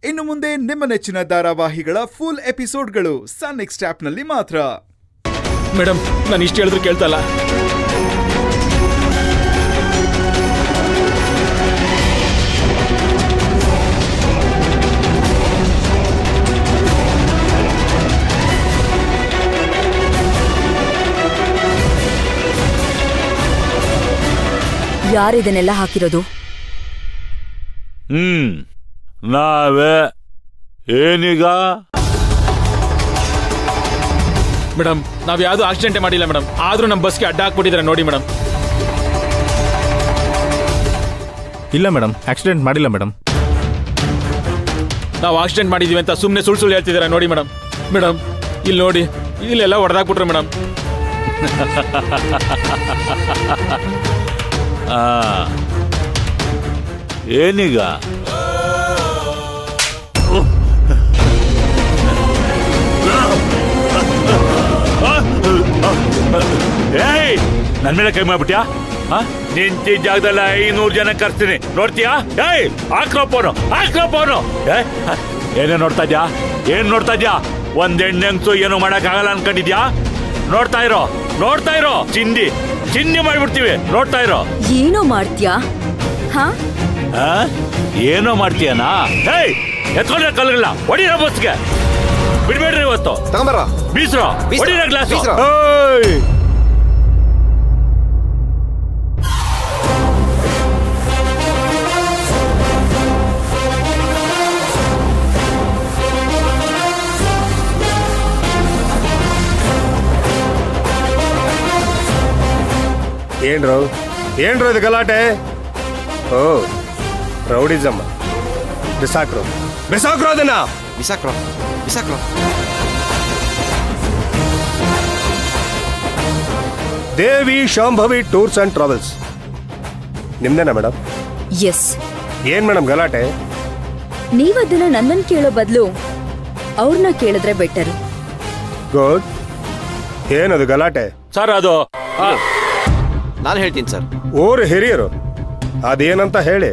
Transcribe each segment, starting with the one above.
ಇನ್ನು ಮುಂದೆ ನಿಮ್ಮ ನೆಚ್ಚಿನ ಧಾರಾವಾಹಿಗಳ ಫುಲ್ ಎಪಿಸೋಡ್ಗಳು ಸನ್ ನೆಕ್ಸ್ಟ್ ಆಪ್ನಲ್ಲಿ ಮಾತ್ರ ಮೇಡಮ್ ನಾನು ಇಷ್ಟು ಹೇಳಿದ್ರು ಕೇಳ್ತಲ್ಲ ಯಾರಿದನ್ನೆಲ್ಲ ಹಾಕಿರೋದು ಹ್ಮ್ ನಾವೇ ಏನೀಗ ಮೇಡಮ್ ನಾವ್ ಯಾವ್ದು ಆಕ್ಸಿಡೆಂಟೇ ಮಾಡಿಲ್ಲ ಮೇಡಮ್ ಆದ್ರೂ ನಮ್ಮ ಬಸ್ಗೆ ಅಡ್ಡ ಹಾಕ್ಬಿಟ್ಟಿದ್ದಾರೆ ನೋಡಿ ಮೇಡಮ್ ಇಲ್ಲ ಮೇಡಮ್ ಆಕ್ಸಿಡೆಂಟ್ ಮಾಡಿಲ್ಲ ಮೇಡಮ್ ನಾವು ಆಕ್ಸಿಡೆಂಟ್ ಮಾಡಿದೀವಿ ಅಂತ ಸುಮ್ಮನೆ ಸುಳ್ಳು ಸುಳ್ಳು ಹೇಳ್ತಿದ್ದಾರೆ ನೋಡಿ ಮೇಡಮ್ ಮೇಡಮ್ ಇಲ್ಲಿ ನೋಡಿ ಇಲ್ಲೆಲ್ಲ ಹೊಡೆದಾಕ್ಬಿಟ್ರು ಮೇಡಮ್ ಆ ಏನೀಗ ಏಯ್ ನನ್ ಮೇಲೆ ಕೈ ಮಾಡ್ಬಿಟ್ಯಾ ಆ? ನಿಂತಿದ್ದ ಜಾಗದಲ್ಲಿ ಐನೂರು ಜನ ಕರ್ತೀನಿ ನೋಡ್ತೀಯಾ ಏಯ್ ಹಾಕ್ರಪ್ಪನು ಹಾಕ್ರಪ್ಪನು ಏ ಏನೇ ನೋಡ್ತಾ ಇದ್ಯಾ ಏನ್ ನೋಡ್ತಾ ಇದ್ಯಾ ಒಂದ್ ಹೆಣ್ಣಂಗ್ಸು ಏನು ಮಾಡಕ್ ಆಗಲ್ಲ ಅನ್ಕೊಂಡಿದ್ಯಾ ನೋಡ್ತಾ ಇರೋ ನೋಡ್ತಾ ಇರೋ ಚಿಂದಿ ಚಿಂದಿ ಮಾಡ್ಬಿಡ್ತೀವಿ ನೋಡ್ತಾ ಇರೋ ಏನೋ ಮಾಡ್ತ್ಯಾ ಹಾ ಆ? ಏನೋ ಮಾಡ್ತೀಯನಾ ಏಯ್ ಎತ್ಕೊಂಡ್ರೆ ಕಲ್ಗಲ್ಲ ಹೊಡಿರ ಬಸ್ಗೆ ಬಿಡ್ಬೇಡ್ರಿ ಇವತ್ತು ತಗೊಂಬರ ಬೀಸ್ರೋ ಬೀಸ್ರೋ, ಹೊಡಿರ ಗ್ಲಾಸ್ ಬೀಸ್ರೋ. ಏನ್ರು ಏನ್ರು ಇದು ಗಲಾಟೆ ಓ ರೌಡಿಸಮ್ ಬಿಸಾಕ್ರು ಬಿಸಾಕ್ರು ಅದನ್ನ ಬಿಸಾಕ್ರೋ ಬಿಸಾಕ್ರೋ Devi Shambhavi tours and travels ನಿಮ್ದೇನಾ ಮೇಡಮ್ ಎಸ್ ಏನ್ ಮೇಡಮ್ ಗಲಾಟೆ ನೀವದನ್ನ ನನ್ನನ್ ಕೇಳೋ ಬದಲು ಅವ್ರನ್ನ ಕೇಳಿದ್ರೆ ಬೆಟರ್ ಗುಡ್ ಏನದು ಗಲಾಟೆ ಸರ್ ಅದು ಆ, ನಾನು ಹೇಳ್ತೀನಿ ಸರ್ ಊರು ಹಿರಿಯರು ಅದೇನಂತ ಹೇಳಿ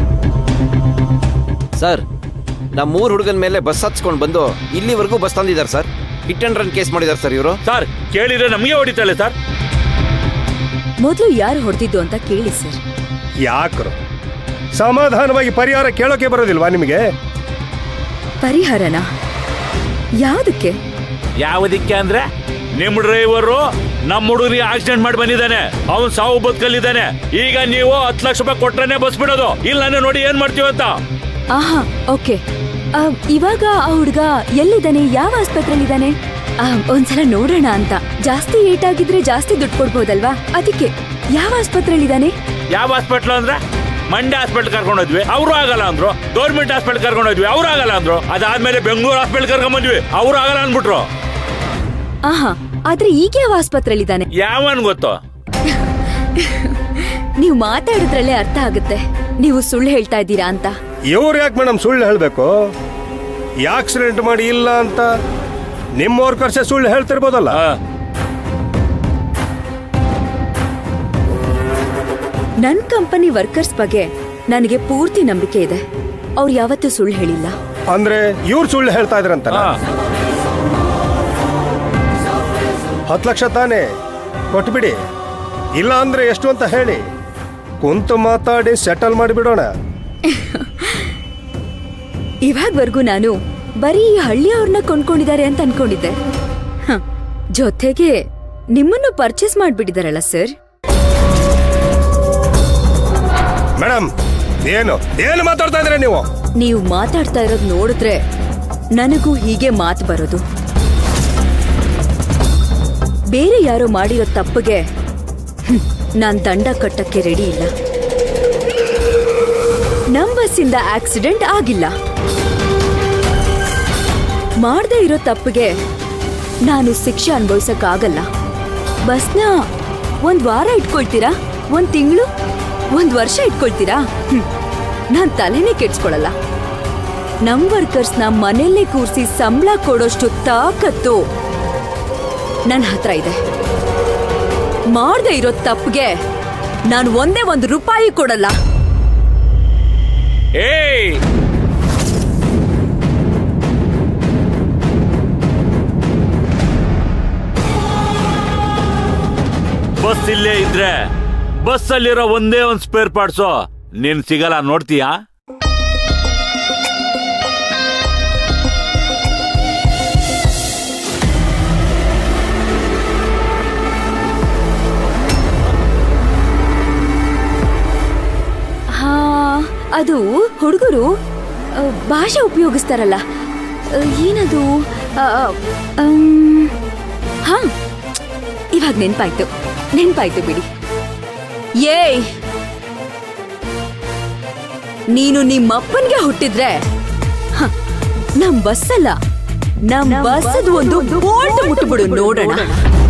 ಸರ್ ನಮ್ಮೂರ್ ಹುಡುಗನ ಮೇಲೆ ಬಸ್ ಹತ್ಸ್ಕೊಂಡು ಬಂದು ಇಲ್ಲಿವರೆಗೂ ಬಸ್ ತಂದಿದ್ದಾರೆ sir hit and run case ಮಾಡಿದ್ದಾರೆ ಸರ್ ಇವರು ಸರ್ ಕೇಳಿದ್ರೆ ನಮಗೆ ಹೊಡಿತಾಳೆ ಸರ್ ಮೊದಲು ಯಾರು ಹೊಡೆದಿದ್ದು ಅಂತ ಕೇಳಿ ಸರ್ ಯಾಕ್ರು ಸಮಾಧಾನವಾಗಿ ಪರಿಹಾರ ಕೇಳೋಕೆ ಬರೋದಿಲ್ವಾ ನಿಮಗೆ ಪರಿಹಾರನ ಯಾವ್ದಕ್ಕೆ ಯಾವುದಕ್ಕೆ ಅಂದ್ರೆ ನಿಮ್ ಡ್ರೈವರು ನಮ್ಮ ಹುಡುಗರಿಗೆ ಆಕ್ಸಿಡೆಂಟ್ ಮಾಡಿ ಬಂದಿದ್ದಾನೆ ಅವನ್ ಸಾವು ಬದುಕಲ್ಲಿದ್ದಾನೆ ಈಗ ನೀವು ಹತ್ತು ಲಕ್ಷ ರೂಪಾಯಿ ಕೊಟ್ರೇನೆ ಬಸ್ ಬಿಡೋದು ಇಲ್ಲ ಅಂದ್ರೆ ನೋಡಿ ಏನ್ ಮಾಡ್ತೀವಿ ಅಂತ ಆಹಾ ಓಕೆ ಆ, ಇವಾಗ ಆ ಹುಡ್ಗ ಎಲ್ಲಿದ್ದಾನೆ ಯಾವ ಆಸ್ಪತ್ರೆಲಿದ್ದಾನೆ ಆ, ಒಂದ್ಸಲ ನೋಡೋಣ ಅಂತ ಜಾಸ್ತಿ ಏಟ್ ಆಗಿದ್ರೆ ಜಾಸ್ತಿ ದುಡ್ಡು ಕೊಡ್ಬೋದಲ್ವಾ ಅದಕ್ಕೆ ಯಾವ ಆಸ್ಪತ್ರೆಲಿದ್ದಾನೆ ಯಾವ ಹಾಸ್ಪಿಟ್ಲ್ ಅಂದ್ರೆ ಮಂಡ್ಯ ಹಾಸ್ಪಿಟಲ್ ಕರ್ಕೊಂಡು ಹೋದ್ವಿ ಅವರು ಆಗಲ್ಲ ಅಂದ್ರು ಗೌರ್ಮೆಂಟ್ ಹಾಸ್ಪಿಟಲ್ ಕರ್ಕೊಂಡು ಹೋದ್ವಿ ಅವ್ರು ಆಗಲ್ಲ ಅಂದ್ರು ಅದಾದ್ಮೇಲೆ ಬೆಂಗಳೂರು ಹಾಸ್ಪಿಟಲ್ ಕರ್ಕೊಂಡ್ ಬಂದ್ವಿ ಅವ್ರು ಆಗಲ್ಲ ಅಂದ್ಬಿಟ್ರು ಆಹಾ ಆದ್ರೆ ಈಗ ಯಾವ ಆಸ್ಪತ್ರೆಲಿದ್ದಾನೆ ಯಾವನ್ ಗೊತ್ತು ನೀವು ಮಾತಾಡಿದ್ರಲ್ಲೇ ಅರ್ಥ ಆಗುತ್ತೆ ನೀವು ಸುಳ್ಳು ಹೇಳ್ತಾ ಇದ್ದೀರಾ ಅಂತ ಇವ್ರು ಯಾಕೆ ಮೇಡಮ್ ಸುಳ್ಳು ಹೇಳಬೇಕು ಆಕ್ಸಿಡೆಂಟ್ ಮಾಡಿ ಇಲ್ಲ ಅಂತ ನಿಮ್ಮ ವರ್ಕರ್ಸೇ ಸುಳ್ಳು ಹೇಳ್ತಿರ್ಬೋದಲ್ಲ ಆ, ನನ್ ಕಂಪನಿ ವರ್ಕರ್ಸ್ ಬಗ್ಗೆ ನನಗೆ ಪೂರ್ತಿ ನಂಬಿಕೆ ಇದೆ ಅವ್ರು ಯಾವತ್ತೂ ಸುಳ್ಳು ಹೇಳಿಲ್ಲ ಅಂದ್ರೆ ಇವ್ರು ಸುಳ್ಳು ಹೇಳ್ತಾ ಇದ್ರಂತ ಆ, ಹತ್ತು ಲಕ್ಷ ತಾನೇ ಕೊಟ್ಬಿಡಿ ಇಲ್ಲ ಅಂದ್ರೆ ಎಷ್ಟು ಅಂತ ಹೇಳಿ ಕುಂತು ಮಾತಾಡಿ ಸೆಟಲ್ ಮಾಡಿಬಿಡೋಣ ಇವಾಗ್ವರ್ಗೂ ನಾನು ಬರೀ ಈ ಹಳ್ಳಿಯವ್ರನ್ನ ಕೊಂಡ್ಕೊಂಡಿದ್ದಾರೆ ಅಂತ ಅನ್ಕೊಂಡಿದ್ದೆ ಹ, ಜೊತೆಗೆ ನಿಮ್ಮನ್ನು ಪರ್ಚೇಸ್ ಮಾಡ್ಬಿಟ್ಟಿದಾರಲ್ಲ ಸರ್ ಮೇಡಮ್ ಏನು ಏನು ಮಾತಾಡ್ತಾ ಇದ್ರೆ ನೀವು ನೀವು ಮಾತಾಡ್ತಾ ಇರೋದ್ ನೋಡಿದ್ರೆ ನನಗೂ ಹೀಗೆ ಮಾತು ಬರೋದು ಬೇರೆ ಯಾರೋ ಮಾಡಿರೋ ತಪ್ಪಿಗೆ ಹ್ಮ್, ನಾನ್ ದಂಡ ಕಟ್ಟಕ್ಕೆ ರೆಡಿ ಇಲ್ಲ ನಮ್ ಬಸ್ಸಿಂದ ಆಕ್ಸಿಡೆಂಟ್ ಆಗಿಲ್ಲ ಮಾಡದೇ ಇರೋ ತಪ್ಪಿಗೆ ನಾನು ಶಿಕ್ಷೆ ಅನುಭವಿಸಕ್ಕಾಗಲ್ಲ ಬಸ್ನ ಒಂದ್ ವಾರ ಇಟ್ಕೊಳ್ತೀರಾ ಒಂದ್ ತಿಂಗಳು ಒಂದ್ ವರ್ಷ ಇಟ್ಕೊಳ್ತೀರಾ ಹ್ಮ್. ನಾನ್ ತಲೆನೇ ಕೆಡ್ಸ್ಕೊಳಲ್ಲ ನಮ್ ವರ್ಕರ್ಸ್ನ ಮನೆಯಲ್ಲೇ ಕೂರಿಸಿ ಸಂಬಳ ಕೊಡೋಷ್ಟು ತಾಕತ್ತು ನನ್ನ ಹತ್ರ ಇದೆ ಮಾಡದೆ ಇರೋ ತಪ್ಪಿಗೆ ನಾನು ಒಂದೇ ಒಂದು ರೂಪಾಯಿ ಕೊಡಲ್ಲ ಏಯ್ ಬಸ್ ಇಲ್ಲೇ ಇದ್ರೆ ಬಸ್ ಅಲ್ಲಿರೋ ಒಂದೇ ಒಂದ್ ಸ್ಪೇರ್ ಪಾರ್ಟ್ಸು ನೀನ್ ಸಿಗಲ್ಲ ನೋಡ್ತೀಯಾ ಹಾ ಅದು ಹುಡುಗರು ಭಾಷೆ ಉಪಯೋಗಿಸ್ತಾರಲ್ಲ ಆ, ಏನದು ಆ, ಅಮ್, ಹಾ ಇವಾಗ ನೆನ್ಪಾಯ್ತು ನೆನ್ಪಾಯ್ತು ಬಿಡಿ ಏಯ್ ನೀನು ನಿಮ್ಮಪ್ಪನ್ಗೆ ಹುಟ್ಟಿದ್ರೆ ಹ, ನಮ್ ಬಸ್ ಅಲ್ಲ ನಮ್ ಬಸ್ ಒಂದು ಬೋಲ್ಟ್ ಮುಟ್ಬಿಡು ನೋಡೋಣ